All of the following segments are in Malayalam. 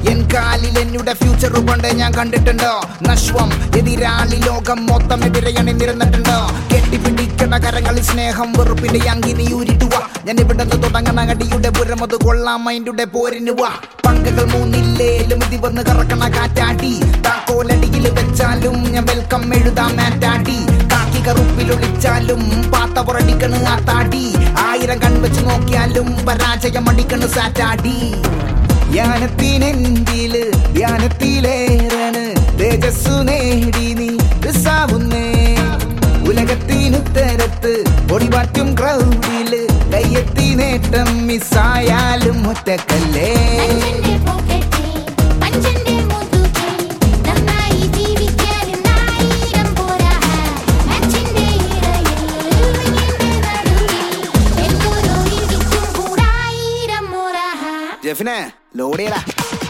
എൻ കാലിൽ എന്നുടെ ഫ്യൂച്ചർ കൊണ്ട് ഞാൻ കണ്ടിട്ടുണ്ടോ നശ്വം എതിരാളി ലോകം മൊത്തം എതിരെയാണ് നിരന്നിട്ടുണ്ടോ കെട്ടിപ്പിടിക്കണ കരങ്ങളിൽ സ്നേഹം വെറുപ്പിന്റെ അങ്കിനി ഊരിട്ടുക ഞാൻ ഇവിടെ നിന്ന് തുടങ്ങണ അടിയുടെ പുരം അത് കൊള്ളാം മൈൻഡുടെ പോരിന് വാ പങ്കകൾ മൂന്നില്ലേലും ഇത് വന്ന് കറക്കണ കാറ്റാടി താക്കോലടിയിൽ വെച്ചാലും ഞാൻ വെൽക്കം എഴുതാം മാറ്റാടി കാക്കി കറുപ്പിൽ ഒളിച്ചാലും പാത്ത പുറടിക്കണ് ആ താടി ആയിരം കൺവെച്ച് നോക്കിയാലും പരാജയം അടിക്കണ് സാറ്റാടി ധ്യാനത്തിനെന്തില് ധ്യാനത്തിലേറാണ് തേജസ്സു നേടി നീ സാവുന്നേ ഉലകത്തിനുത്തരത്ത് ഒടിവാറ്റും ക്രൗഡില് കയ്യെത്തി നേട്ടം മിസ്സായാലും ഒറ്റക്കല്ലേ അഞ്ചന്റെ പോക്കറ്റിൽ അഞ്ചന്റെ മുതുകിൽ നന്നായി ജീവിക്കാൻ ആയിരം പോരാ അച്ഛന്റെ ഇടയിൽ എന്റെ നടുവിൽ എന്തൊരു ഇടിക്കും കൂടായിരം മോറാ ജെഫിനെ ലോഡ് ചെയ്യടാ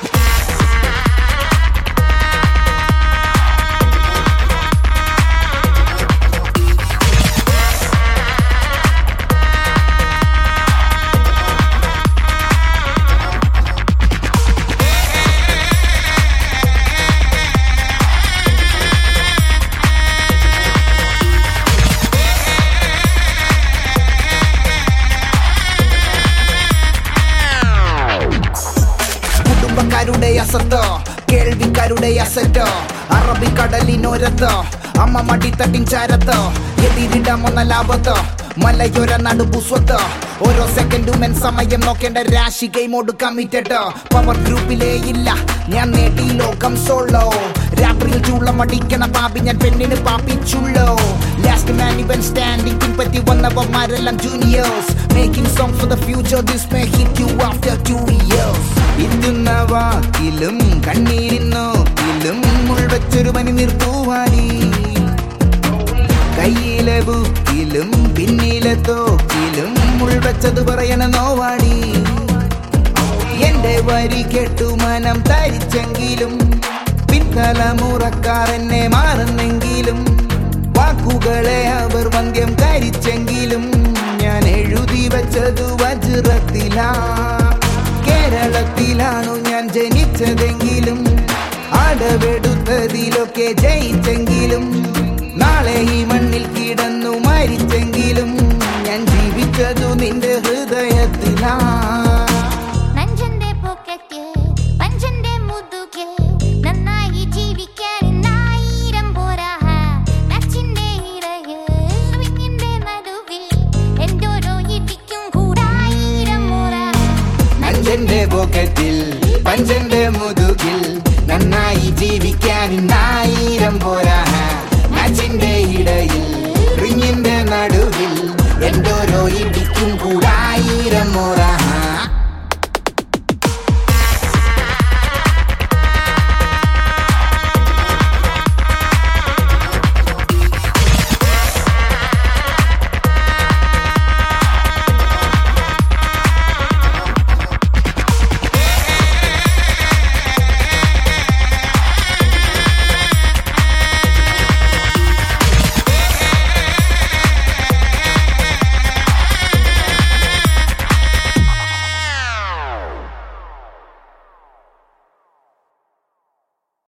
കുടുംബക്കാരുടെ അസത്തോ കേൾവിക്കാരുടെ അസറ്റോ അറബിക്കടലിനോരത്തോ അമ്മ മടിത്തട്ടിൻ ചാരത്തോ എതിരിടാമൊന്ന ലാഭത്തോ മലയോര നടുപുസ്വത്തോ ഓരോ സെക്കൻഡും എൻ സമയം നോക്കേണ്ട രാശി ഗെയിമോട് കമ്മിറ്റഡോ പവർ ഗ്രൂപ്പിലേ ഇല്ല ഞാൻ നേടി ലോകം സോളോ രാത്രിയിൽ ചൂളം അടിക്കണ പാപ്പി ഞാൻ പെണ്ണിന് പാപ്പിച്ചുള്ളോ ലാസ്റ്റ് മാൻ ഇവൻ സ്റ്റാൻഡിംഗ് പിൻപറ്റി വന്നവന്മാരെല്ലാം juniors making song for the future this may hit you after two years ഇന്നുന്ന വാക്കിലും കണ്ണീരിൻ നോക്കിലും മുൾവച്ചൊരു മണി നിർത്തൂവാടി കയ്യിലെ ബുക്കിലും പിന്നിലെ തോക്കിലും മുൾവച്ചത് പറയണ നോവാടി എന്റെ വരി കേട്ടു മനം തരിച്ചെങ്കിലും പിൻതലമുറക്കാർ എന്നെ മാറുന്നെങ്കിലും വാക്കുകളെ അവർ വന്ധ്യം കരിച്ചെങ്കിലും ഞാൻ എഴുതി വെച്ചതു വജ്രത്തിലാ കേരളത്തിലാണു ഞാൻ ജനിച്ചതെങ്കിലും അടവെടുത്തതിലൊക്കെ ജയിച്ചെങ്കിലും നാളെ ഈ മണ്ണിൽ കിടന്നു മരിച്ചെങ്കിലും ഞാൻ ജീവിച്ചതു നിന്റെ ഹൃദയത്തിലാ നഞ്ചന്റെ പോക്കറ്റിൽ പഞ്ചന്റെ മുതുകിൽ നന്നായി ജീവിക്കാൻ ആയിരം പോരാ അച്ഛന്റെ ഇടയിൽ വിങ്ങിന്റെ നടുവിൽ എന്തൊരു ഇടിക്കും കൂടായിരം മോറാ അഞ്ചന്റെ പോക്കറ്റിൽ പഞ്ചന്റെ മുതുകിൽ നന്നായി ജീവിക്കാൻ ആയിരം പോരാ